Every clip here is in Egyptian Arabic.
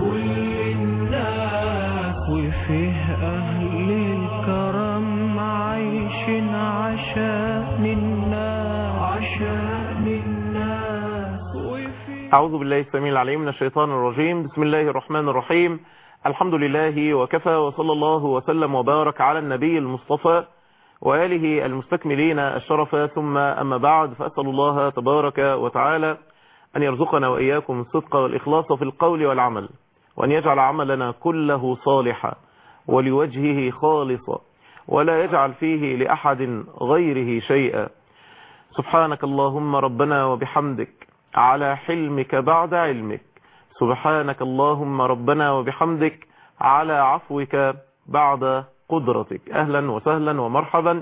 كل الناس وفيه أهل الكرم عايشين عشان الناس عشان الناس وفيه أعوذ بالله السميع العليم من الشيطان الرجيم بسم الله الرحمن الرحيم الحمد لله وكفى وصلى الله وسلم وبارك على النبي المصطفى وآله المستكملين الشرف ثم أما بعد فأسأل الله تبارك وتعالى أن يرزقنا وإياكم الصدق والإخلاص في القول والعمل وأن يجعل عملنا كله صالحا ولوجهه خالصا ولا يجعل فيه لأحد غيره شيئا سبحانك اللهم ربنا وبحمدك على حلمك بعد علمك سبحانك اللهم ربنا وبحمدك على عفوك بعد قدرتك أهلا وسهلا ومرحبا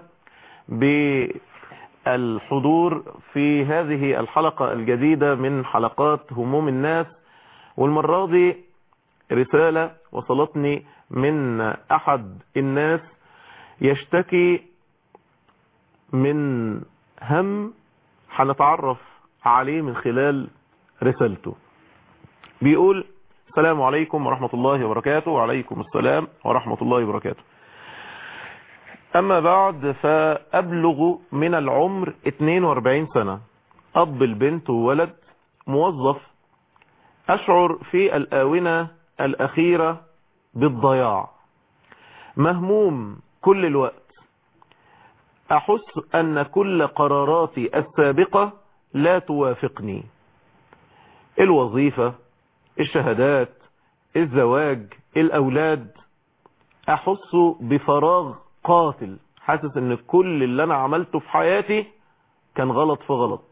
بالحضور في هذه الحلقة الجديدة من حلقات هموم الناس والمرة دي رسالة وصلتني من أحد الناس يشتكي من هم هنتعرف عليه من خلال رسالته بيقول السلام عليكم ورحمة الله وبركاته وعليكم السلام ورحمة الله وبركاته أما بعد فأبلغ من العمر 42 سنة أب البنت وولد موظف أشعر في الآونة الأخيرة بالضياع مهموم كل الوقت أحس أن كل قراراتي السابقة لا توافقني الوظيفة الشهادات الزواج الأولاد أحس بفراغ قاتل حاسس ان كل اللي انا عملته في حياتي كان غلط في غلط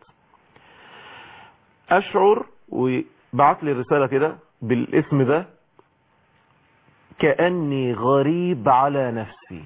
اشعر وبعت لي رسالة كده بالاسم ده كأني غريب على نفسي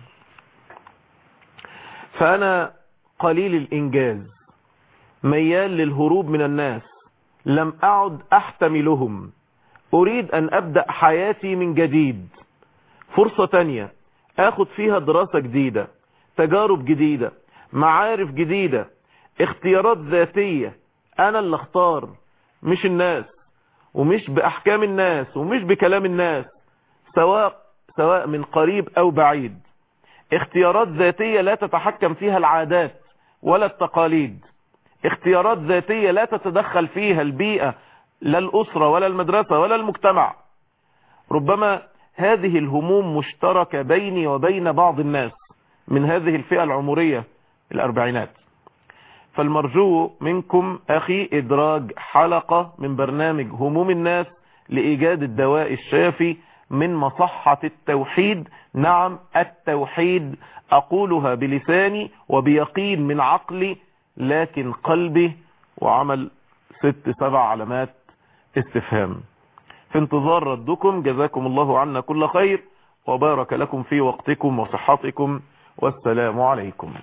فانا قليل الانجاز ميال للهروب من الناس لم اعد احتملهم اريد ان ابدأ حياتي من جديد فرصة تانية اخد فيها دراسة جديدة تجارب جديدة معارف جديدة اختيارات ذاتية انا اللي اختار مش الناس ومش باحكام الناس ومش بكلام الناس سواء سواء من قريب او بعيد اختيارات ذاتية لا تتحكم فيها العادات ولا التقاليد اختيارات ذاتية لا تتدخل فيها البيئة لا الاسرة ولا المدرسة ولا المجتمع ربما هذه الهموم مشتركة بيني وبين بعض الناس من هذه الفئة العمرية الأربعينات فالمرجو منكم أخي إدراج حلقة من برنامج هموم الناس لإيجاد الدواء الشافي من مصحة التوحيد نعم التوحيد أقولها بلساني وبيقين من عقلي لكن قلبي وعمل ست سبع علامات استفهام في انتظار ردكم جزاكم الله عنا كل خير وبارك لكم في وقتكم وصحتكم والسلام عليكم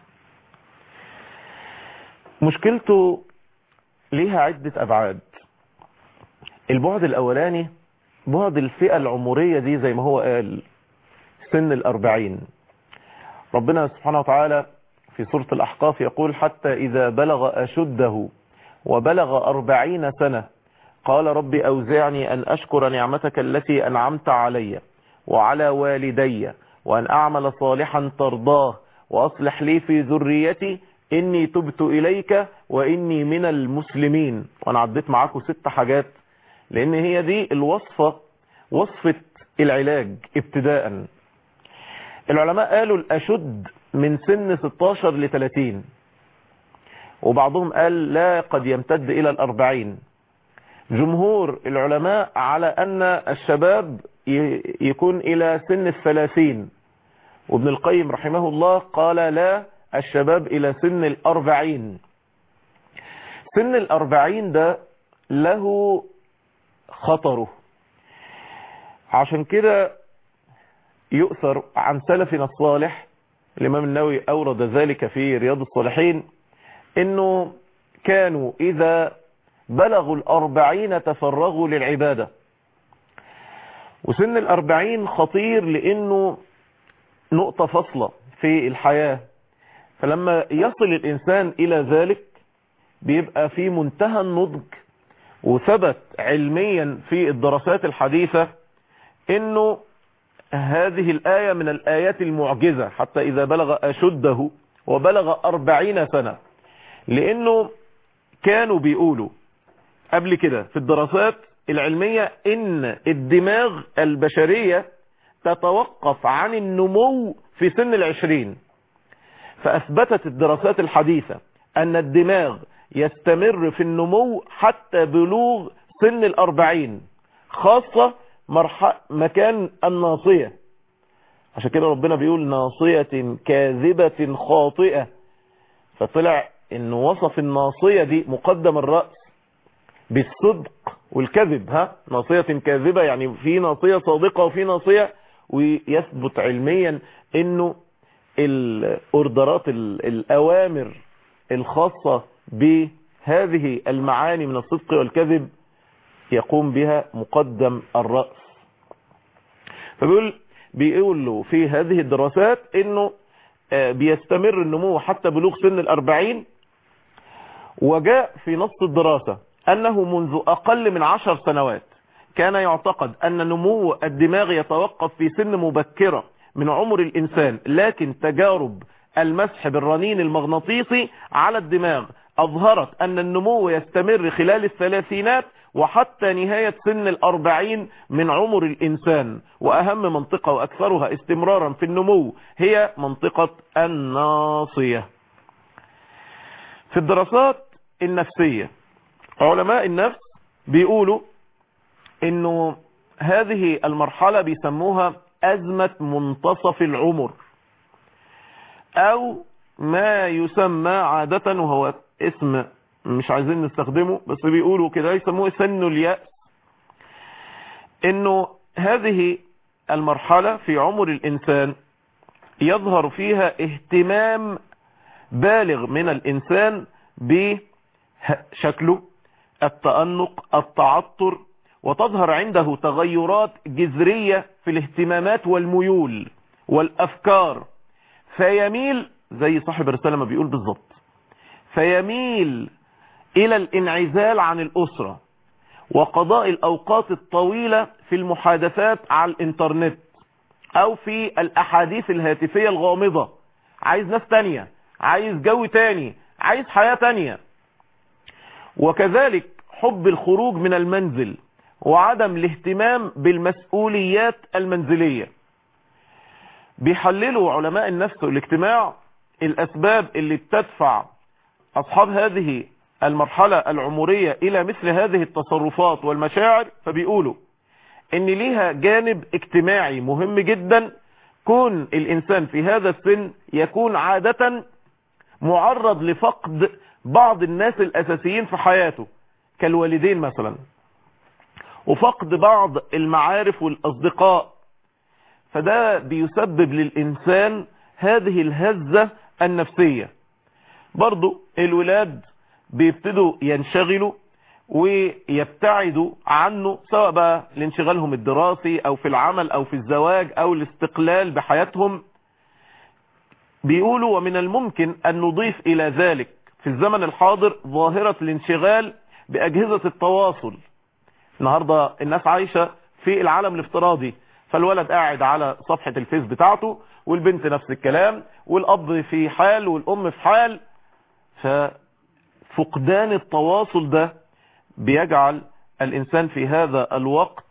مشكلته ليها عدة أبعاد البعد الأولاني بعد الفئة العمرية دي زي ما هو قال سن الأربعين ربنا سبحانه وتعالى في سورة الأحقاف يقول حتى إذا بلغ أشده وبلغ أربعين سنة قال رب أوزعني أن أشكر نعمتك التي أنعمت علي وعلى والدي وأن أعمل صالحا ترضاه وأصلح لي في ذريتي إني تبت إليك وإني من المسلمين وأنا عديت معاكم ست حاجات لأن هي دي الوصفة وصفة العلاج ابتداء العلماء قالوا الأشد من سن 16 ل 30 وبعضهم قال لا قد يمتد إلى الأربعين جمهور العلماء على أن الشباب يكون إلى سن الثلاثين وابن القيم رحمه الله قال لا الشباب إلى سن الأربعين سن الأربعين ده له خطره عشان كده يؤثر عن سلفنا الصالح الإمام النووي أورد ذلك في رياض الصالحين انه كانوا اذا بلغوا الاربعين تفرغوا للعبادة وسن الاربعين خطير لانه نقطة فصلة في الحياة فلما يصل الانسان الى ذلك بيبقى في منتهى النضج وثبت علميا في الدراسات الحديثة انه هذه الآية من الآيات المعجزة حتى إذا بلغ أشده وبلغ أربعين سنة لأنه كانوا بيقولوا قبل كده في الدراسات العلمية إن الدماغ البشرية تتوقف عن النمو في سن العشرين فأثبتت الدراسات الحديثة أن الدماغ يستمر في النمو حتى بلوغ سن الأربعين خاصة مرح... مكان الناصية عشان كده ربنا بيقول ناصية كاذبة خاطئة فطلع ان وصف الناصية دي مقدم الرأس بالصدق والكذب ها ناصية كاذبة يعني في ناصية صادقة وفي ناصية ويثبت علميا انه الاوردرات الاوامر الخاصة بهذه المعاني من الصدق والكذب يقوم بها مقدم الرأس فبيقول بيقول له في هذه الدراسات انه بيستمر النمو حتى بلوغ سن الاربعين وجاء في نص الدراسة انه منذ اقل من عشر سنوات كان يعتقد ان نمو الدماغ يتوقف في سن مبكرة من عمر الانسان لكن تجارب المسح بالرنين المغناطيسي على الدماغ اظهرت ان النمو يستمر خلال الثلاثينات وحتى نهاية سن الأربعين من عمر الإنسان وأهم منطقة وأكثرها استمرارا في النمو هي منطقة الناصية في الدراسات النفسية علماء النفس بيقولوا انه هذه المرحلة بيسموها أزمة منتصف العمر أو ما يسمى عادة وهو اسم مش عايزين نستخدمه بس بيقولوا كده يسموه سن اليأس انه هذه المرحلة في عمر الانسان يظهر فيها اهتمام بالغ من الانسان بشكله التأنق التعطر وتظهر عنده تغيرات جذرية في الاهتمامات والميول والافكار فيميل زي صاحب الرسالة ما بيقول بالظبط فيميل الى الانعزال عن الاسرة وقضاء الاوقات الطويلة في المحادثات على الانترنت او في الاحاديث الهاتفية الغامضة عايز ناس تانية عايز جو تاني عايز حياة تانية وكذلك حب الخروج من المنزل وعدم الاهتمام بالمسؤوليات المنزلية بيحللوا علماء النفس والاجتماع الاسباب اللي بتدفع اصحاب هذه المرحلة العمرية الى مثل هذه التصرفات والمشاعر فبيقولوا ان ليها جانب اجتماعي مهم جدا كون الانسان في هذا السن يكون عادة معرض لفقد بعض الناس الاساسيين في حياته كالوالدين مثلا وفقد بعض المعارف والاصدقاء فده بيسبب للانسان هذه الهزة النفسية برضو الولاد بيبتدوا ينشغلوا ويبتعدوا عنه سواء بقى لانشغالهم الدراسي او في العمل او في الزواج او الاستقلال بحياتهم بيقولوا ومن الممكن ان نضيف الى ذلك في الزمن الحاضر ظاهرة الانشغال باجهزة التواصل النهاردة الناس عايشة في العالم الافتراضي فالولد قاعد على صفحة الفيس بتاعته والبنت نفس الكلام والاب في حال والام في حال ففقدان التواصل ده بيجعل الانسان في هذا الوقت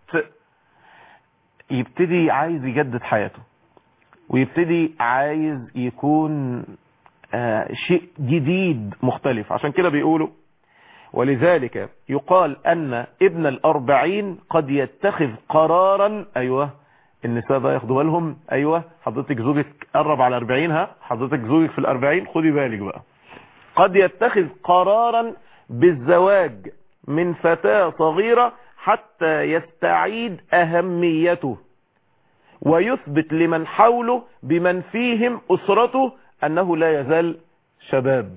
يبتدي عايز يجدد حياته ويبتدي عايز يكون آه شيء جديد مختلف عشان كده بيقولوا ولذلك يقال ان ابن الاربعين قد يتخذ قرارا ايوه النساء بقى ياخدوا بالهم ايوه حضرتك زوجك قرب على 40 ها حضرتك زوجك في الاربعين خدي بالك بقى قد يتخذ قرارا بالزواج من فتاة صغيرة حتى يستعيد اهميته ويثبت لمن حوله بمن فيهم اسرته انه لا يزال شباب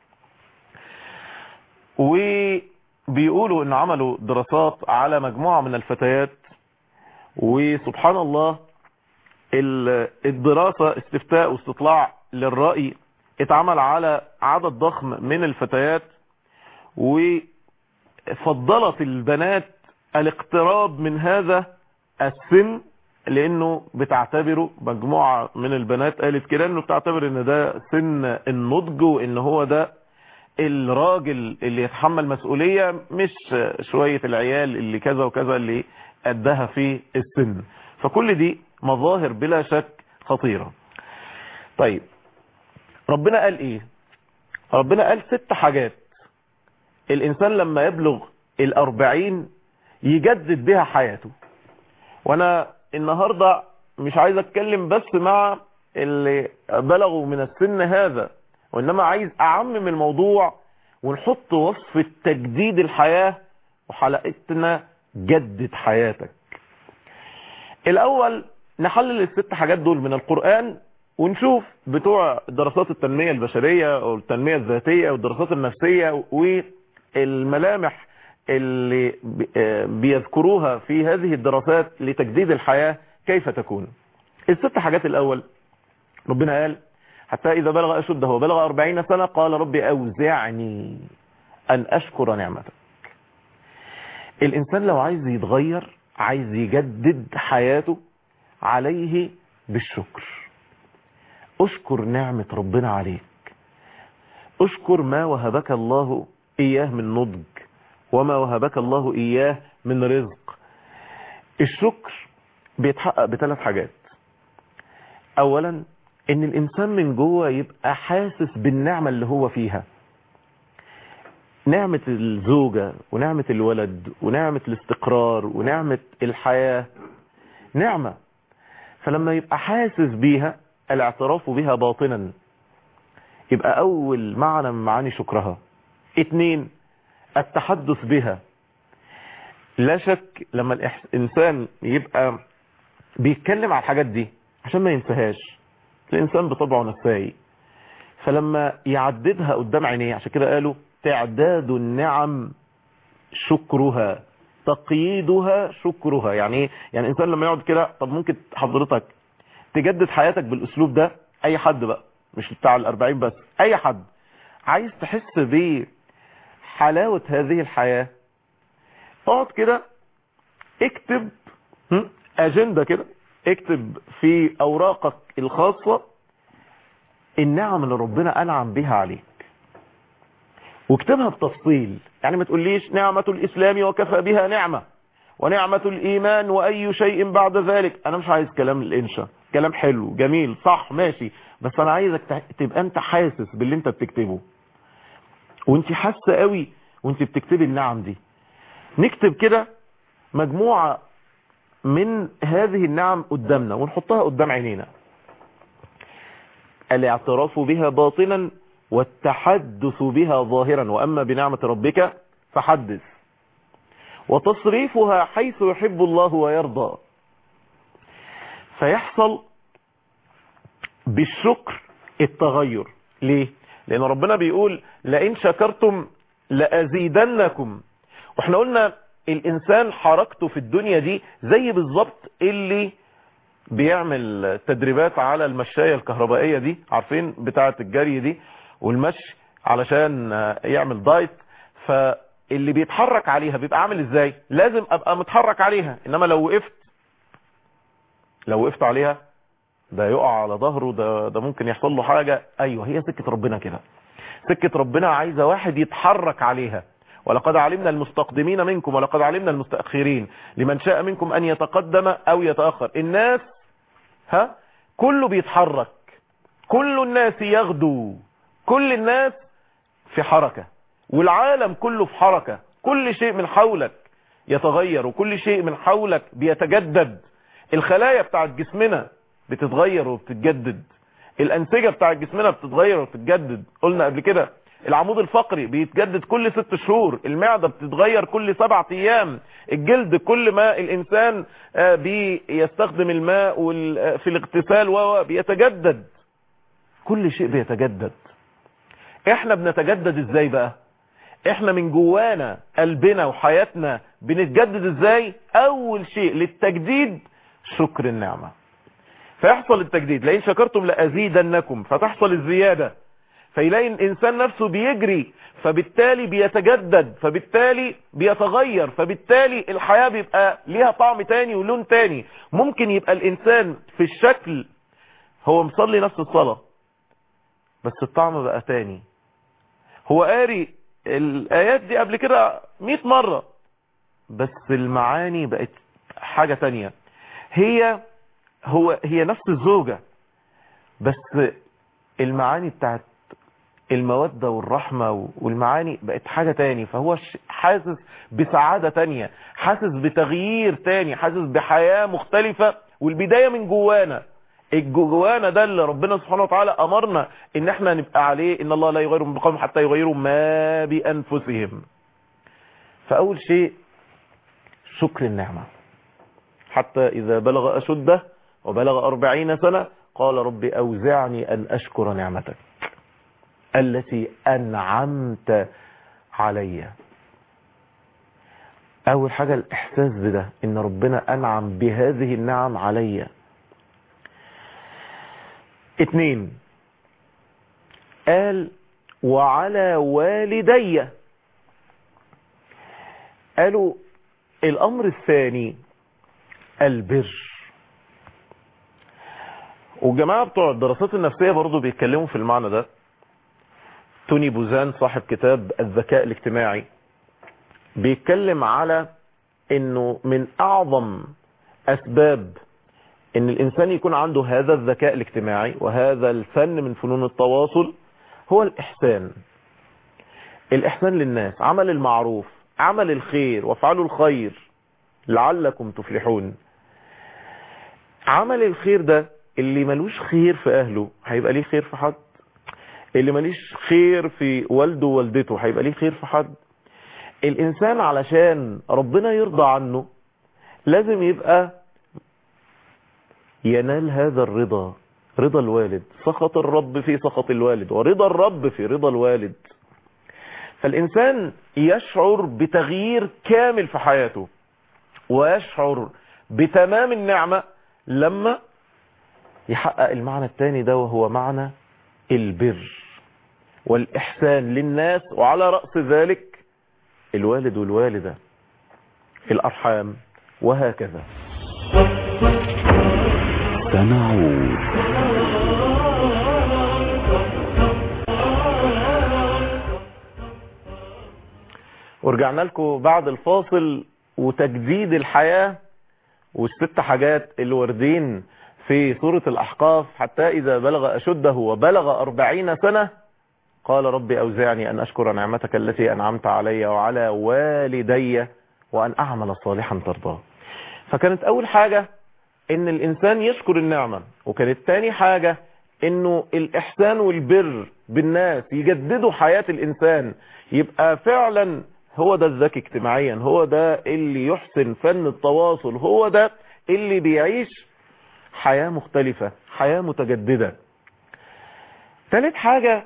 وبيقولوا ان عملوا دراسات على مجموعة من الفتيات وسبحان الله الدراسة استفتاء واستطلاع للرأي اتعمل على عدد ضخم من الفتيات وفضلت البنات الاقتراب من هذا السن لانه بتعتبره مجموعة من البنات قالت كده انه بتعتبر ان ده سن النضج وان هو ده الراجل اللي يتحمل مسؤولية مش شوية العيال اللي كذا وكذا اللي قدها في السن فكل دي مظاهر بلا شك خطيرة طيب ربنا قال ايه ربنا قال ست حاجات الانسان لما يبلغ الاربعين يجدد بها حياته وانا النهاردة مش عايز اتكلم بس مع اللي بلغوا من السن هذا وانما عايز اعمم الموضوع ونحط وصفة تجديد الحياة وحلقتنا جدد حياتك الاول نحلل الست حاجات دول من القرآن ونشوف بتوع دراسات التنمية البشرية والتنمية الذاتية والدراسات النفسية والملامح اللي بيذكروها في هذه الدراسات لتجديد الحياة كيف تكون الست حاجات الأول ربنا قال حتى إذا بلغ أشده وبلغ أربعين سنة قال ربي أوزعني أن أشكر نعمتك الإنسان لو عايز يتغير عايز يجدد حياته عليه بالشكر اشكر نعمة ربنا عليك اشكر ما وهبك الله إياه من نضج وما وهبك الله إياه من رزق الشكر بيتحقق بثلاث حاجات أولا ان الانسان من جوه يبقى حاسس بالنعمة اللي هو فيها نعمة الزوجة ونعمة الولد ونعمة الاستقرار ونعمة الحياة نعمة فلما يبقى حاسس بيها الاعتراف بها باطنا يبقى اول معنى من معاني شكرها اتنين التحدث بها لا شك لما الانسان يبقى بيتكلم على الحاجات دي عشان ما ينساهاش الإنسان بطبعه نسائي فلما يعددها قدام عينيه عشان كده قالوا تعداد النعم شكرها تقييدها شكرها يعني ايه يعني الإنسان لما يقعد كده طب ممكن حضرتك تجدد حياتك بالأسلوب ده أي حد بقى مش بتاع الأربعين بس أي حد عايز تحس بحلاوة هذه الحياة اقعد كده اكتب اجندة كده اكتب في اوراقك الخاصة النعم اللي ربنا انعم بها عليك واكتبها بتفصيل يعني ما تقوليش نعمة الاسلام وكفى بها نعمة ونعمة الايمان واي شيء بعد ذلك انا مش عايز كلام الانشاء كلام حلو جميل صح ماشي بس انا عايزك تبقى انت حاسس باللي انت بتكتبه وانت حاسة قوي وانت بتكتبي النعم دي نكتب كده مجموعة من هذه النعم قدامنا ونحطها قدام عينينا الاعتراف بها باطنا والتحدث بها ظاهرا وأما بنعمة ربك فحدث وتصريفها حيث يحب الله ويرضى فيحصل بالشكر التغير ليه لأن ربنا بيقول لئن شكرتم لأزيدنكم واحنا قلنا الانسان حركته في الدنيا دي زي بالظبط اللي بيعمل تدريبات على المشاية الكهربائية دي عارفين بتاعة الجري دي والمشي علشان يعمل دايت فاللي بيتحرك عليها بيبقى عامل ازاي لازم ابقى متحرك عليها انما لو وقفت لو وقفت عليها ده يقع على ظهره ده, ده ممكن يحصل له حاجة ايوه هي سكة ربنا كده سكة ربنا عايزة واحد يتحرك عليها ولقد علمنا المستقدمين منكم ولقد علمنا المستأخرين لمن شاء منكم أن يتقدم أو يتأخر الناس ها كله بيتحرك كل الناس يغدو كل الناس في حركة والعالم كله في حركة كل شيء من حولك يتغير وكل شيء من حولك بيتجدد الخلايا بتاعت جسمنا بتتغير وبتتجدد الأنسجة بتاعت جسمنا بتتغير وبتتجدد قلنا قبل كده العمود الفقري بيتجدد كل ست شهور المعدة بتتغير كل سبعة ايام الجلد كل ما الانسان بيستخدم الماء في الاغتسال و بيتجدد كل شيء بيتجدد احنا بنتجدد ازاي بقى احنا من جوانا قلبنا وحياتنا بنتجدد ازاي اول شيء للتجديد شكر النعمة فيحصل التجديد لئن شكرتم لأزيدنكم فتحصل الزيادة فيلاقي الانسان نفسه بيجري فبالتالي بيتجدد فبالتالي بيتغير فبالتالي الحياة بيبقى ليها طعم تاني ولون تاني ممكن يبقى الانسان في الشكل هو مصلي نفس الصلاة بس الطعم بقى تاني هو قاري الايات دي قبل كده 100 مرة بس المعاني بقت حاجة تانية هي هو هي نفس الزوجة بس المعاني بتاعت المودة والرحمة والمعاني بقت حاجة تاني فهو حاسس بسعادة تانية حاسس بتغيير تاني حاسس بحياة مختلفة والبداية من جوانا الجوانا ده اللي ربنا سبحانه وتعالى امرنا ان احنا نبقى عليه ان الله لا يغير بقوم حتى يغيروا ما بانفسهم فاول شيء شكر النعمة حتى اذا بلغ اشده وبلغ أربعين سنة قال رب أوزعني أن أشكر نعمتك التي أنعمت علي أول حاجة الإحساس بده إن ربنا أنعم بهذه النعم علي اتنين قال وعلى والدي قالوا الأمر الثاني البر والجماعة بتوع الدراسات النفسية برضو بيتكلموا في المعنى ده توني بوزان صاحب كتاب الذكاء الاجتماعي بيتكلم على انه من اعظم اسباب ان الانسان يكون عنده هذا الذكاء الاجتماعي وهذا الفن من فنون التواصل هو الاحسان الاحسان للناس عمل المعروف عمل الخير وافعلوا الخير لعلكم تفلحون عمل الخير ده اللي ملوش خير في اهله هيبقى ليه خير في حد اللي مليش خير في والده ووالدته هيبقى ليه خير في حد الانسان علشان ربنا يرضى عنه لازم يبقى ينال هذا الرضا رضا الوالد سخط الرب في سخط الوالد ورضا الرب في رضا الوالد فالإنسان يشعر بتغيير كامل في حياته ويشعر بتمام النعمة لما يحقق المعنى الثاني ده وهو معنى البر والإحسان للناس وعلى رأس ذلك الوالد والوالدة الأرحام وهكذا سنعود ورجعنا لكم بعد الفاصل وتجديد الحياة والست حاجات اللي واردين في سورة الأحقاف حتى إذا بلغ أشده وبلغ أربعين سنة قال ربي أوزعني أن أشكر نعمتك التي أنعمت علي وعلى والدي وأن أعمل صالحا ترضاه فكانت أول حاجة إن الإنسان يشكر النعمة وكانت تاني حاجة إنه الإحسان والبر بالناس يجددوا حياة الإنسان يبقى فعلا هو ده الذكي اجتماعيا هو ده اللي يحسن فن التواصل هو ده اللي بيعيش حياة مختلفة حياة متجددة ثالث حاجة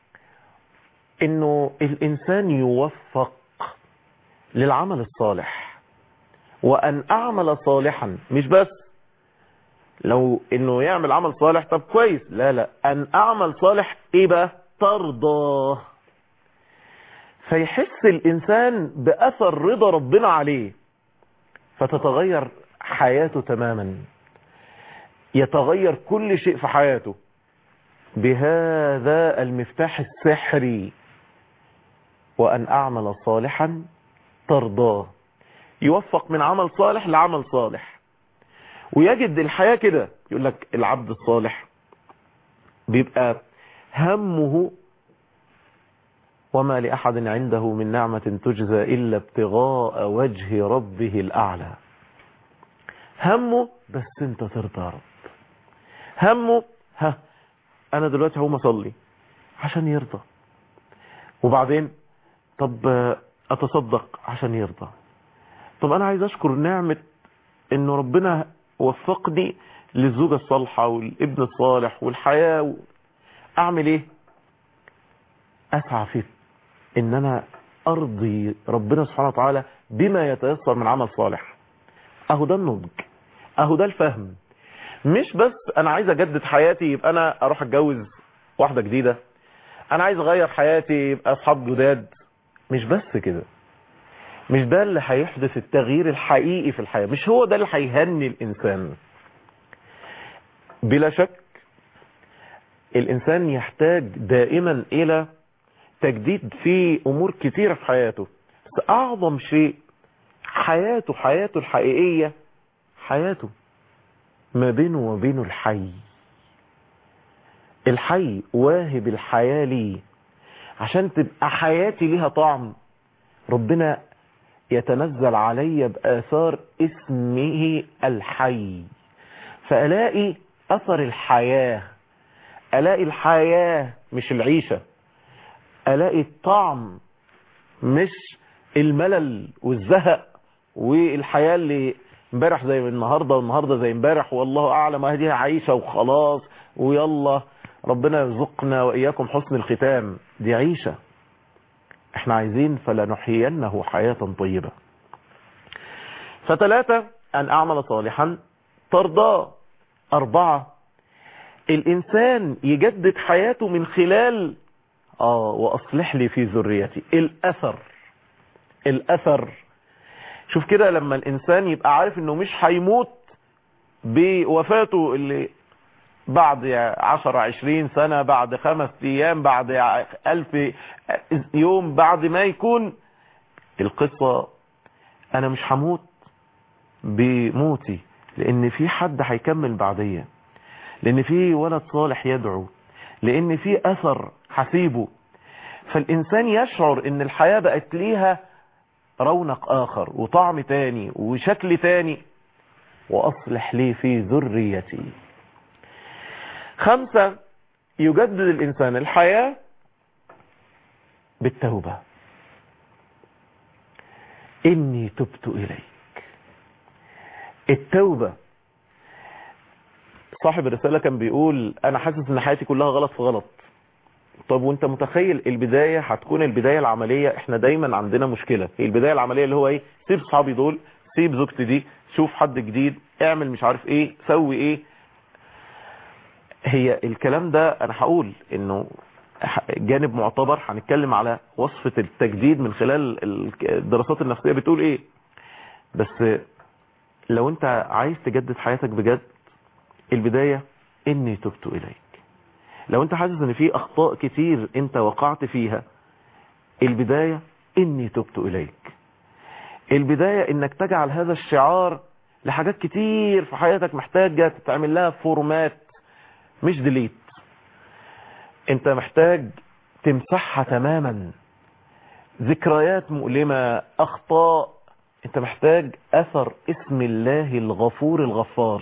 انه الانسان يوفق للعمل الصالح وان اعمل صالحا مش بس لو انه يعمل عمل صالح طب كويس لا لا ان اعمل صالح ايه بقى ترضاه فيحس الانسان باثر رضا ربنا عليه فتتغير حياته تماما يتغير كل شيء في حياته بهذا المفتاح السحري وأن أعمل صالحا ترضاه يوفق من عمل صالح لعمل صالح ويجد الحياة كده يقول لك العبد الصالح بيبقى همه وما لأحد عنده من نعمة تجزى إلا ابتغاء وجه ربه الأعلى همه بس انت ترضى يا رب همه ها انا دلوقتي هقوم اصلي عشان يرضى وبعدين طب اتصدق عشان يرضى طب انا عايز اشكر نعمة انه ربنا وفقني للزوجة الصالحة والابن الصالح والحياة و... اعمل ايه اسعى في ان انا ارضي ربنا سبحانه وتعالى بما يتيسر من عمل صالح اهو ده النضج اهو ده الفهم مش بس انا عايز اجدد حياتي يبقى انا اروح اتجوز واحدة جديدة انا عايز اغير حياتي يبقى اصحاب جداد مش بس كده مش ده اللي هيحدث التغيير الحقيقي في الحياة مش هو ده اللي هيهني الانسان بلا شك الانسان يحتاج دائما الى تجديد في امور كتيرة في حياته بس اعظم شيء حياته حياته الحقيقية حياته ما بينه وبينه الحي الحي واهب الحياة لي عشان تبقى حياتي ليها طعم ربنا يتنزل علي بآثار اسمه الحي فألاقي أثر الحياة ألاقي الحياة مش العيشة ألاقي الطعم مش الملل والزهق والحياة اللي امبارح زي النهاردة والنهاردة زي امبارح والله أعلم هذه عيشة وخلاص ويلا ربنا يرزقنا وإياكم حسن الختام دي عيشة احنا عايزين فلنحيينه حياة طيبة فتلاتة أن أعمل صالحا ترضاه أربعة الإنسان يجدد حياته من خلال آه وأصلح لي في ذريتي الأثر الأثر شوف كده لما الإنسان يبقى عارف إنه مش هيموت بوفاته اللي بعد عشر عشرين سنة بعد خمس ايام بعد الف يوم بعد ما يكون القصة انا مش هموت بموتي لان في حد هيكمل بعديا لان في ولد صالح يدعو لان في اثر حسيبه فالانسان يشعر ان الحياة بقت ليها رونق اخر وطعم تاني وشكل تاني واصلح لي في ذريتي خمسة يجدد الإنسان الحياة بالتوبة إني تبت إليك التوبة صاحب الرسالة كان بيقول أنا حاسس إن حياتي كلها غلط في غلط طب وانت متخيل البداية هتكون البداية العملية احنا دايما عندنا مشكلة هي البداية العملية اللي هو ايه سيب صحابي دول سيب زوجتي دي شوف حد جديد اعمل مش عارف ايه سوي ايه هي الكلام ده انا هقول انه جانب معتبر هنتكلم على وصفة التجديد من خلال الدراسات النفسية بتقول ايه بس لو انت عايز تجدد حياتك بجد البداية اني تبت اليك لو انت حاسس ان في اخطاء كتير انت وقعت فيها البداية اني تبت اليك البداية انك تجعل هذا الشعار لحاجات كتير في حياتك محتاجة تتعمل لها فورمات مش ديليت انت محتاج تمسحها تماما ذكريات مؤلمة اخطاء انت محتاج اثر اسم الله الغفور الغفار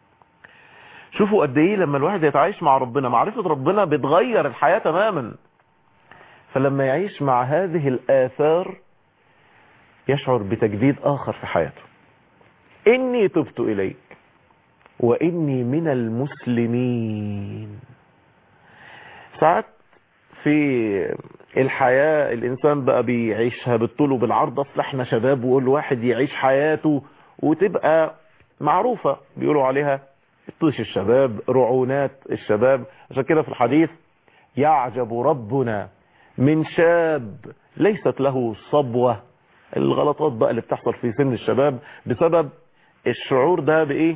شوفوا قد ايه لما الواحد يتعايش مع ربنا معرفة ربنا بتغير الحياة تماما فلما يعيش مع هذه الاثار يشعر بتجديد اخر في حياته اني تبت اليك وإني من المسلمين ساعات في الحياة الإنسان بقى بيعيشها بالطول وبالعرض أصل احنا شباب وكل واحد يعيش حياته وتبقى معروفة بيقولوا عليها طيش الشباب رعونات الشباب عشان كده في الحديث يعجب ربنا من شاب ليست له صبوة الغلطات بقى اللي بتحصل في سن الشباب بسبب الشعور ده بايه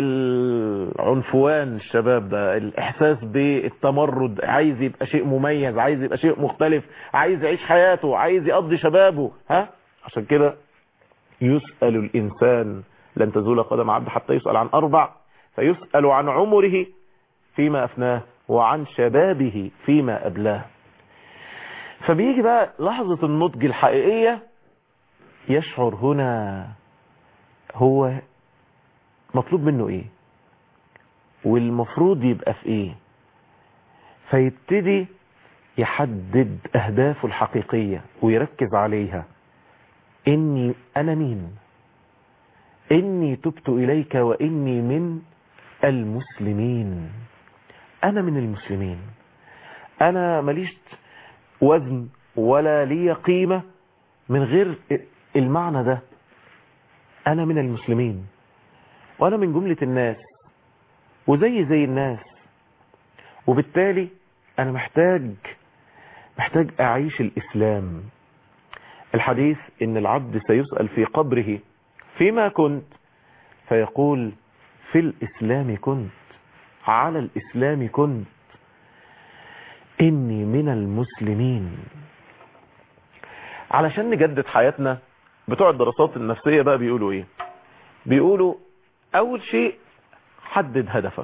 العنفوان الشباب ده الاحساس بالتمرد عايز يبقى شيء مميز عايز يبقى شيء مختلف عايز يعيش حياته عايز يقضي شبابه ها عشان كده يسأل الانسان لن تزول قدم عبد حتى يسأل عن اربع فيسأل عن عمره فيما افناه وعن شبابه فيما ابلاه فبيجي بقى لحظة النضج الحقيقية يشعر هنا هو مطلوب منه ايه والمفروض يبقى في ايه فيبتدي يحدد اهدافه الحقيقية ويركز عليها اني انا مين اني تبت اليك واني من المسلمين انا من المسلمين انا ماليش وزن ولا لي قيمة من غير المعنى ده انا من المسلمين وانا من جملة الناس وزي زي الناس وبالتالي انا محتاج محتاج اعيش الاسلام الحديث ان العبد سيسأل في قبره فيما كنت فيقول في الاسلام كنت على الاسلام كنت اني من المسلمين علشان نجدد حياتنا بتوع الدراسات النفسية بقى بيقولوا ايه بيقولوا اول شيء حدد هدفك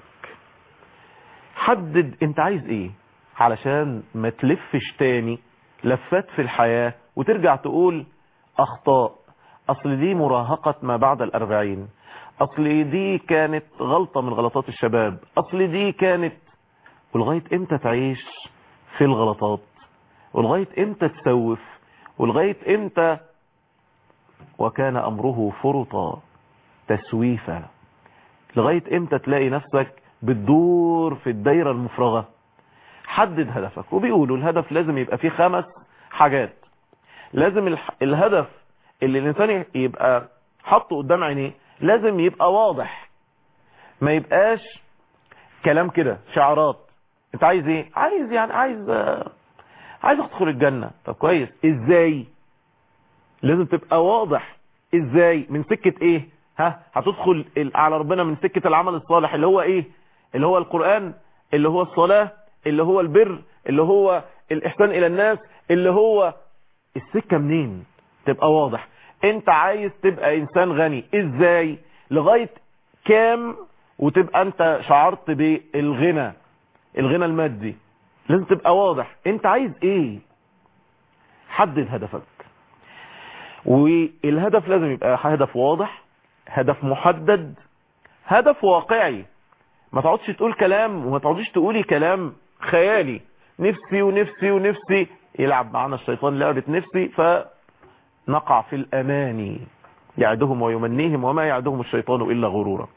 حدد انت عايز ايه علشان ما تلفش تاني لفات في الحياة وترجع تقول اخطاء اصل دي مراهقة ما بعد الاربعين اصل دي كانت غلطة من غلطات الشباب اصل دي كانت ولغاية امتى تعيش في الغلطات ولغاية امتى تسوف ولغاية امتى وكان امره فرطا تسويفا لغاية امتى تلاقي نفسك بتدور في الدايرة المفرغة حدد هدفك وبيقولوا الهدف لازم يبقى فيه خمس حاجات لازم الح... الهدف اللي الانسان يبقى حطه قدام عينيه لازم يبقى واضح ما يبقاش كلام كده شعارات انت عايز ايه عايز يعني عايز عايز ادخل الجنة طب كويس ازاي لازم تبقى واضح ازاي من سكة ايه ها هتدخل على ربنا من سكة العمل الصالح اللي هو ايه اللي هو القرآن اللي هو الصلاة اللي هو البر اللي هو الاحسان الى الناس اللي هو السكة منين تبقى واضح انت عايز تبقى انسان غني ازاي لغاية كام وتبقى انت شعرت بالغنى الغنى المادي لازم تبقى واضح انت عايز ايه حدد هدفك والهدف لازم يبقى هدف واضح هدف محدد هدف واقعي ما تقعدش تقول كلام وما تقعدش تقولي كلام خيالي نفسي ونفسي ونفسي يلعب معنا الشيطان لعبة نفسي فنقع في الأماني يعدهم ويمنيهم وما يعدهم الشيطان إلا غرورا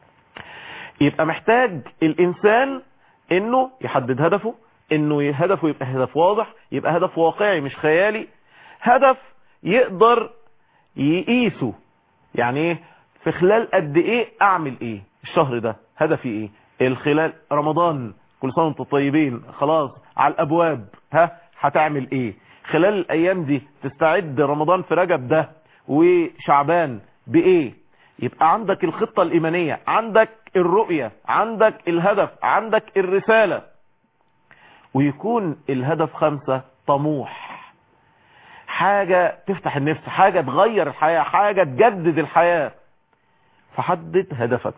يبقى محتاج الإنسان انه يحدد هدفه انه هدفه يبقى هدف واضح يبقى هدف واقعي مش خيالي هدف يقدر يقيسه يعني ايه في خلال قد ايه اعمل ايه الشهر ده هدفي ايه الخلال رمضان كل سنه وانتم طيبين خلاص على الابواب ها هتعمل ايه خلال الايام دي تستعد رمضان في رجب ده وشعبان بايه يبقى عندك الخطة الإيمانية عندك الرؤية عندك الهدف عندك الرسالة ويكون الهدف خمسة طموح حاجة تفتح النفس حاجة تغير الحياة حاجة تجدد الحياة فحدد هدفك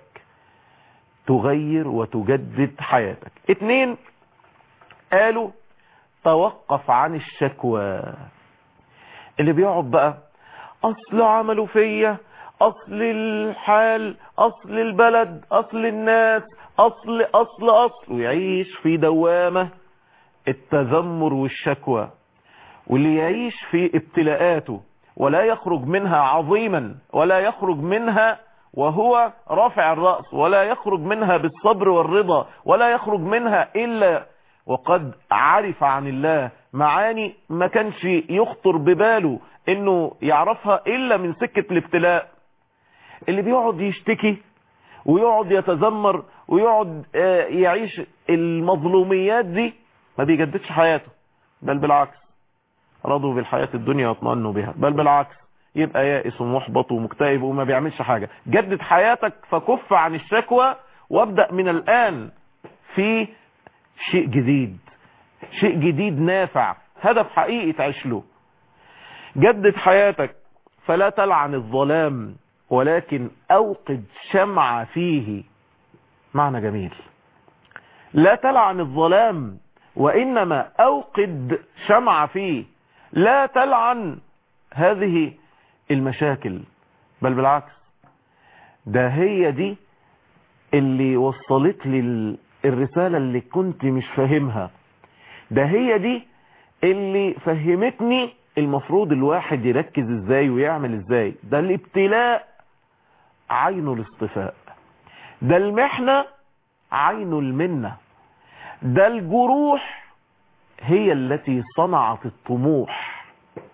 تغير وتجدد حياتك اتنين قالوا توقف عن الشكوى اللي بيقعد بقى اصل عملوا فيا اصل الحال اصل البلد اصل الناس اصل اصل اصل ويعيش في دوامة التذمر والشكوى واللي يعيش في ابتلاءاته ولا يخرج منها عظيما ولا يخرج منها وهو رافع الرأس ولا يخرج منها بالصبر والرضا ولا يخرج منها إلا وقد عرف عن الله معاني ما كانش يخطر بباله انه يعرفها الا من سكة الابتلاء اللي بيقعد يشتكي ويقعد يتذمر ويقعد يعيش المظلوميات دي ما بيجددش حياته بل بالعكس رضوا بالحياة الدنيا واطمئنوا بها بل بالعكس يبقى يائس ومحبط ومكتئب وما بيعملش حاجة جدد حياتك فكف عن الشكوى وابدأ من الآن في شيء جديد شيء جديد نافع هدف حقيقي تعيش له جدد حياتك فلا تلعن الظلام ولكن أوقد شمعة فيه معنى جميل لا تلعن الظلام وإنما أوقد شمعة فيه لا تلعن هذه المشاكل بل بالعكس ده هي دي اللي وصلت لي الرسالة اللي كنت مش فاهمها ده هي دي اللي فهمتني المفروض الواحد يركز ازاي ويعمل ازاي ده الابتلاء عين الاصطفاء ده المحنة عين المنة ده الجروح هي التي صنعت الطموح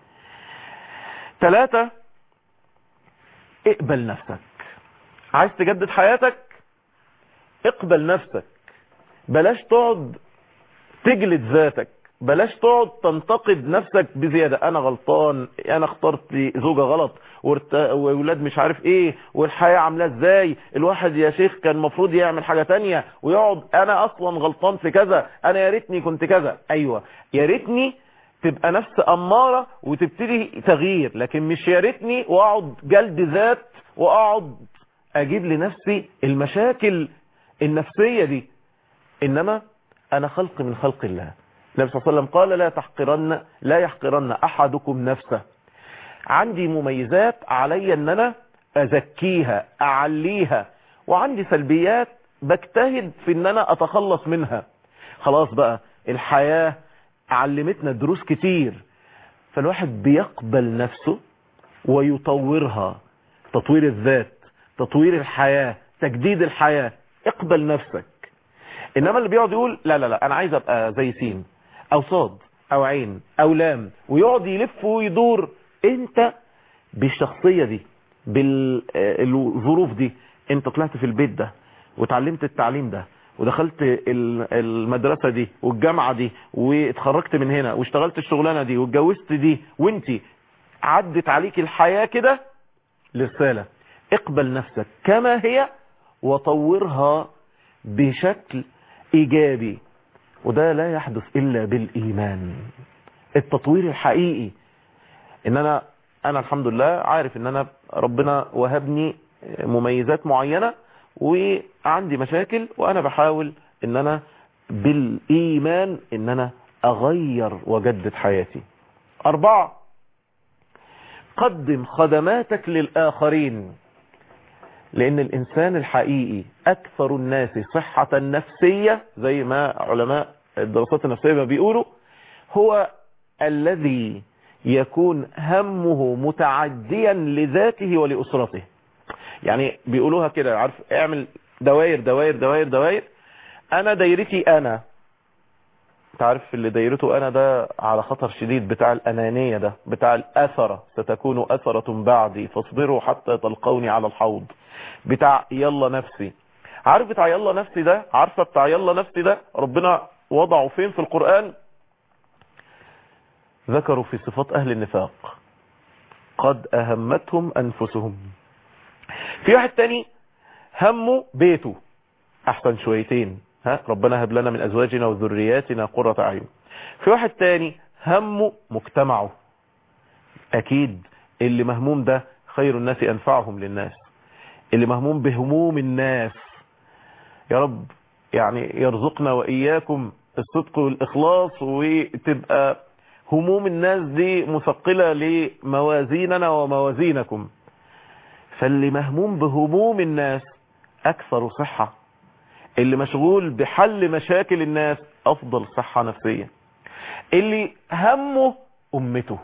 ثلاثة اقبل نفسك عايز تجدد حياتك اقبل نفسك بلاش تقعد تجلد ذاتك بلاش تقعد تنتقد نفسك بزيادة انا غلطان انا اخترت زوجة غلط واولاد مش عارف ايه والحياة عاملة ازاي الواحد يا شيخ كان مفروض يعمل حاجة تانية ويقعد انا اصلا غلطان في كذا انا يا ريتني كنت كذا ايوه يا ريتني تبقى نفس امارة وتبتدي تغيير لكن مش يا ريتني واقعد جلد ذات واقعد اجيب لنفسي المشاكل النفسية دي انما انا خلق من خلق الله النبي صلى الله عليه وسلم قال لا تحقرن لا يحقرن احدكم نفسه عندي مميزات علي ان انا ازكيها اعليها وعندي سلبيات بجتهد في ان انا اتخلص منها خلاص بقى الحياة علمتنا دروس كتير فالواحد بيقبل نفسه ويطورها تطوير الذات تطوير الحياة تجديد الحياة اقبل نفسك انما اللي بيقعد يقول لا لا لا انا عايز ابقى زي سين او صاد او عين او لام ويقعد يلف ويدور انت بالشخصية دي بالظروف دي انت طلعت في البيت ده وتعلمت التعليم ده ودخلت المدرسة دي والجامعة دي واتخرجت من هنا واشتغلت الشغلانة دي واتجوزت دي وانت عدت عليك الحياة كده لرسالة اقبل نفسك كما هي وطورها بشكل ايجابي وده لا يحدث الا بالايمان التطوير الحقيقي ان انا انا الحمد لله عارف ان انا ربنا وهبني مميزات معينة وعندي مشاكل وانا بحاول ان انا بالايمان ان انا اغير واجدد حياتي اربعة قدم خدماتك للاخرين لان الانسان الحقيقي اكثر الناس صحة نفسية زي ما علماء الدراسات النفسية ما بيقولوا هو الذي يكون همه متعديا لذاته ولأسرته يعني بيقولوها كده عارف اعمل دوائر دوائر دوائر دوائر انا دايرتي انا تعرف اللي دايرته انا ده على خطر شديد بتاع الانانية ده بتاع الاثرة ستكون اثرة بعدي فاصبروا حتى تلقوني على الحوض بتاع يلا نفسي عارف بتاع يلا نفسي ده عارفة بتاع يلا نفسي ده ربنا وضعه فين في القرآن ذكروا في صفات اهل النفاق قد اهمتهم انفسهم في واحد تاني همه بيته احسن شويتين ها ربنا هب لنا من ازواجنا وذرياتنا قرة اعين في واحد تاني همه مجتمعه اكيد اللي مهموم ده خير الناس انفعهم للناس اللي مهموم بهموم الناس يا رب يعني يرزقنا واياكم الصدق والاخلاص وتبقى هموم الناس دي مثقلة لموازيننا وموازينكم فاللي مهموم بهموم الناس اكثر صحة اللي مشغول بحل مشاكل الناس افضل صحة نفسية اللي همه امته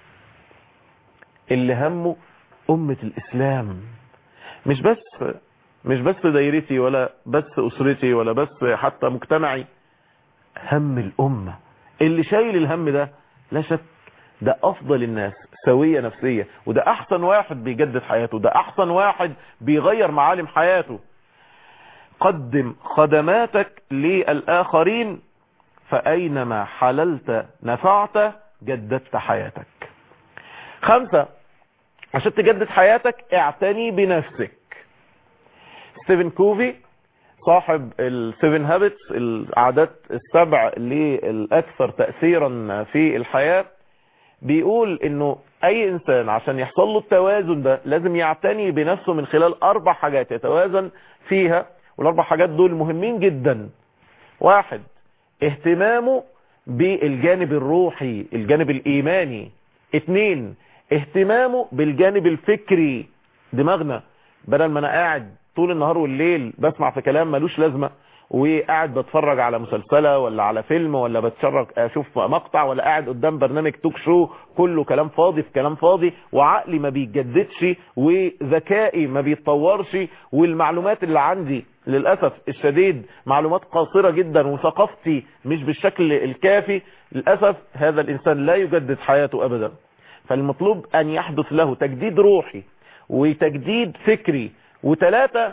اللي همه امة الاسلام مش بس مش بس دايرتي ولا بس اسرتي ولا بس حتى مجتمعي هم الامة اللي شايل الهم ده لا شك ده افضل الناس سوية نفسية وده احسن واحد بيجدد حياته ده احسن واحد بيغير معالم حياته قدم خدماتك للآخرين فأينما حللت نفعت جددت حياتك خمسة عشان تجدد حياتك اعتني بنفسك ستيفن كوفي صاحب السيفن هابتس العادات السبع للأكثر تأثيرا في الحياة بيقول انه اي انسان عشان يحصل له التوازن ده لازم يعتني بنفسه من خلال اربع حاجات يتوازن فيها والاربع حاجات دول مهمين جدا واحد اهتمامه بالجانب الروحي الجانب الايماني اتنين اهتمامه بالجانب الفكري دماغنا بدل ما انا قاعد طول النهار والليل بسمع في كلام ملوش لازمة وقاعد بتفرج على مسلسلة ولا على فيلم ولا بتشرج اشوف مقطع ولا قاعد قدام برنامج توك شو كله كلام فاضي في كلام فاضي وعقلي ما بيتجددش وذكائي ما بيتطورش والمعلومات اللي عندي للأسف الشديد معلومات قاصرة جدا وثقافتي مش بالشكل الكافي للأسف هذا الإنسان لا يجدد حياته أبدا فالمطلوب أن يحدث له تجديد روحي وتجديد فكري وثلاثة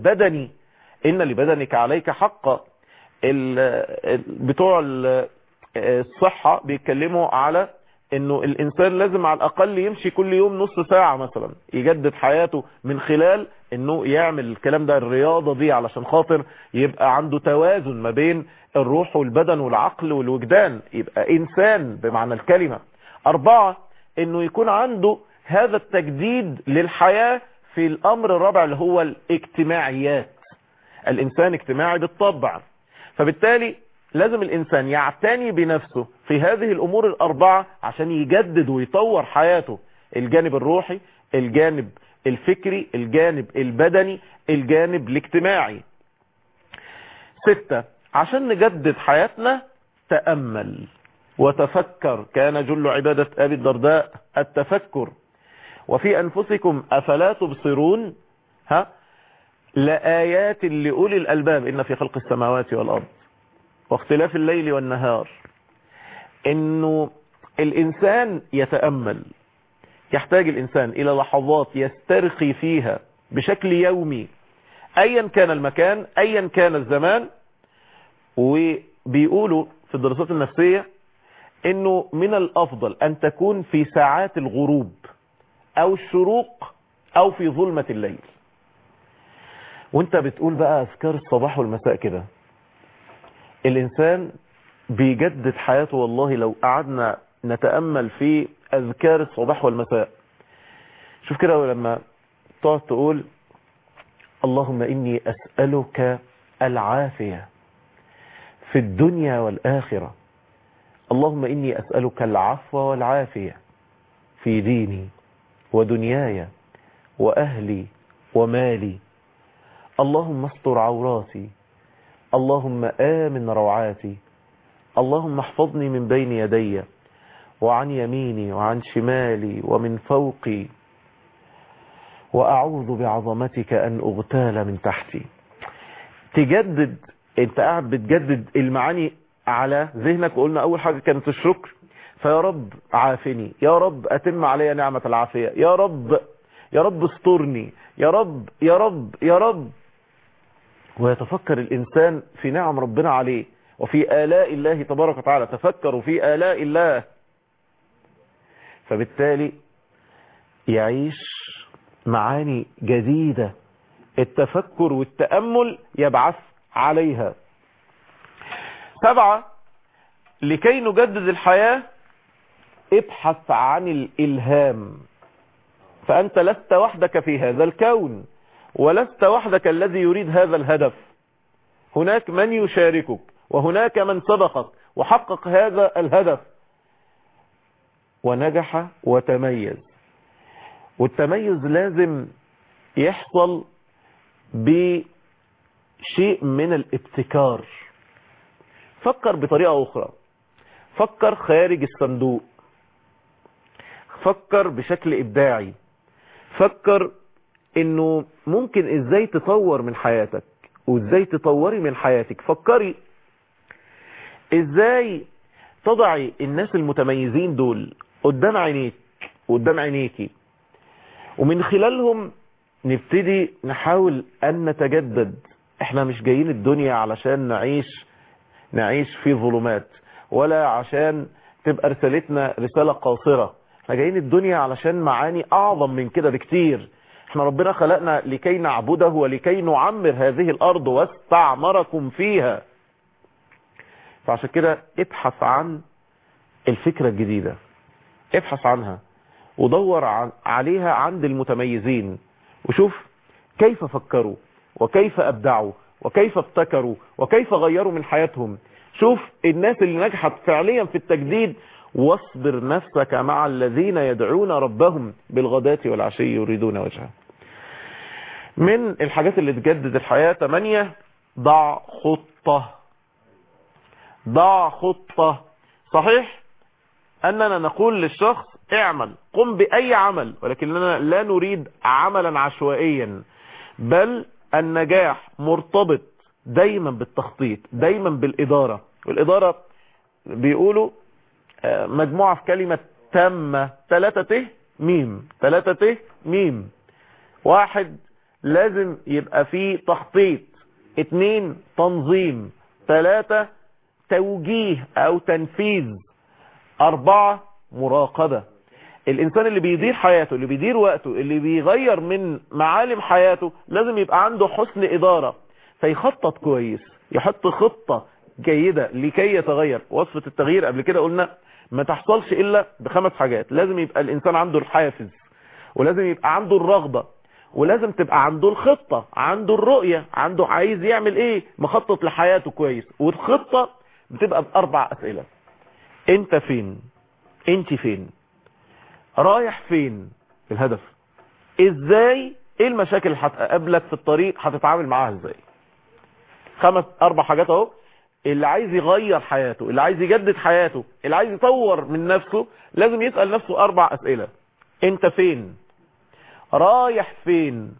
البدني إن لبدنك عليك حقا ال بتوع الصحة بيتكلموا على انه الانسان لازم على الاقل يمشي كل يوم نص ساعة مثلا يجدد حياته من خلال انه يعمل الكلام ده الرياضة دي علشان خاطر يبقى عنده توازن ما بين الروح والبدن والعقل والوجدان يبقى انسان بمعنى الكلمة اربعة انه يكون عنده هذا التجديد للحياة في الامر الرابع اللي هو الاجتماعيات الانسان اجتماعي بالطبع فبالتالي لازم الانسان يعتني بنفسه في هذه الامور الاربعة عشان يجدد ويطور حياته الجانب الروحي الجانب الفكري الجانب البدني الجانب الاجتماعي ستة عشان نجدد حياتنا تأمل وتفكر كان جل عبادة أبي الدرداء التفكر وفي أنفسكم أفلا تبصرون ها لآيات لأولي الألباب إن في خلق السماوات والأرض واختلاف الليل والنهار إنه الإنسان يتأمل يحتاج الإنسان إلى لحظات يسترخي فيها بشكل يومي أيا كان المكان أيا كان الزمان وبيقولوا في الدراسات النفسية انه من الافضل ان تكون في ساعات الغروب او الشروق او في ظلمة الليل وانت بتقول بقى اذكار الصباح والمساء كده الانسان بيجدد حياته والله لو قعدنا نتأمل في اذكار الصباح والمساء شوف كده لما تقعد تقول اللهم اني اسألك العافية في الدنيا والآخرة اللهم إني أسألك العفو والعافية في ديني ودنياي وأهلي ومالي اللهم استر عوراتي اللهم آمن روعاتي اللهم احفظني من بين يدي وعن يميني وعن شمالي ومن فوقي وأعوذ بعظمتك أن أغتال من تحتي تجدد انت قاعد بتجدد المعاني على ذهنك وقلنا اول حاجة كانت الشكر فيا رب عافني يا رب اتم علي نعمة العافية يا رب يا رب استرني يا رب يا رب يا رب ويتفكر الانسان في نعم ربنا عليه وفي آلاء الله تبارك وتعالى تفكروا في آلاء الله فبالتالي يعيش معاني جديدة التفكر والتأمل يبعث عليها سبعة لكي نجدد الحياة ابحث عن الإلهام فأنت لست وحدك في هذا الكون ولست وحدك الذي يريد هذا الهدف هناك من يشاركك وهناك من سبقك وحقق هذا الهدف ونجح وتميز والتميز لازم يحصل بشيء من الابتكار فكر بطريقة أخرى فكر خارج الصندوق فكر بشكل إبداعي فكر انه ممكن ازاي تطور من حياتك وازاي تطوري من حياتك فكري ازاي تضعي الناس المتميزين دول قدام عينيك قدام عينيكي ومن خلالهم نبتدي نحاول ان نتجدد احنا مش جايين الدنيا علشان نعيش نعيش في ظلمات ولا عشان تبقى رسالتنا رسالة قاصرة احنا جايين الدنيا علشان معاني اعظم من كده بكتير احنا ربنا خلقنا لكي نعبده ولكي نعمر هذه الارض واستعمركم فيها فعشان كده ابحث عن الفكرة الجديدة ابحث عنها ودور عن عليها عند المتميزين وشوف كيف فكروا وكيف ابدعوا وكيف ابتكروا وكيف غيروا من حياتهم شوف الناس اللي نجحت فعليا في التجديد واصبر نفسك مع الذين يدعون ربهم بالغداة والعشي يريدون وجهه من الحاجات اللي تجدد الحياة ثمانية ضع خطة ضع خطة صحيح أننا نقول للشخص اعمل قم بأي عمل ولكننا لا نريد عملا عشوائيا بل النجاح مرتبط دايما بالتخطيط دايما بالإدارة والإدارة بيقولوا مجموعة في كلمة تامة ثلاثة ته ميم ثلاثة ته ميم واحد لازم يبقى فيه تخطيط اتنين تنظيم ثلاثة توجيه او تنفيذ اربعة مراقبة الانسان اللي بيدير حياته اللي بيدير وقته اللي بيغير من معالم حياته لازم يبقى عنده حسن ادارة فيخطط كويس يحط خطة جيدة لكي يتغير وصفة التغيير قبل كده قلنا ما تحصلش الا بخمس حاجات لازم يبقى الانسان عنده الحافز ولازم يبقى عنده الرغبة ولازم تبقى عنده الخطة عنده الرؤية عنده عايز يعمل ايه مخطط لحياته كويس والخطة بتبقى باربع اسئلة انت فين انت فين رايح فين الهدف ازاي ايه المشاكل اللي هتقابلك في الطريق هتتعامل معاها ازاي خمس اربع حاجات اهو اللي عايز يغير حياته اللي عايز يجدد حياته اللي عايز يطور من نفسه لازم يسأل نفسه اربع اسئلة انت فين رايح فين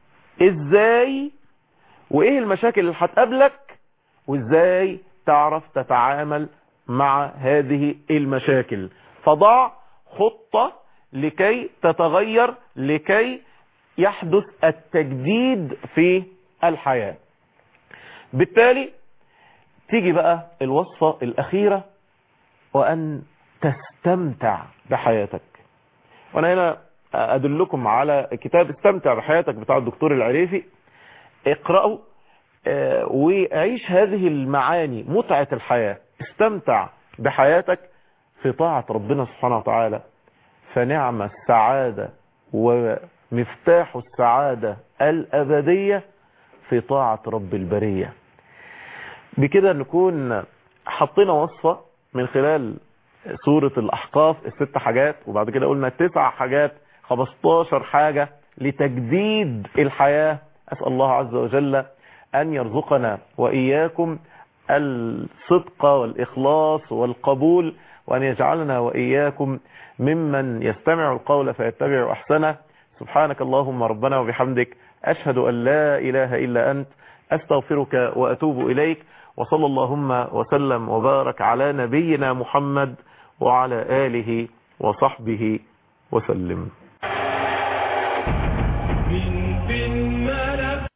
ازاي وايه المشاكل اللي هتقابلك وازاي تعرف تتعامل مع هذه المشاكل فضع خطة لكي تتغير لكي يحدث التجديد في الحياة بالتالي تيجي بقى الوصفة الأخيرة وأن تستمتع بحياتك وأنا هنا أدلكم على كتاب استمتع بحياتك بتاع الدكتور العريفي اقرأوا اه وعيش هذه المعاني متعة الحياة استمتع بحياتك في طاعة ربنا سبحانه وتعالى فنعم السعادة ومفتاح السعادة الأبدية في طاعة رب البرية بكده نكون حطينا وصفة من خلال سورة الأحقاف الست حاجات وبعد كده قلنا تسع حاجات 15 حاجة لتجديد الحياة أسأل الله عز وجل أن يرزقنا وإياكم الصدق والإخلاص والقبول وأن يجعلنا وإياكم ممن يستمع القول فيتبع أحسنه سبحانك اللهم ربنا وبحمدك أشهد أن لا إله إلا أنت أستغفرك وأتوب إليك وصلى اللهم وسلم وبارك على نبينا محمد وعلى آله وصحبه وسلم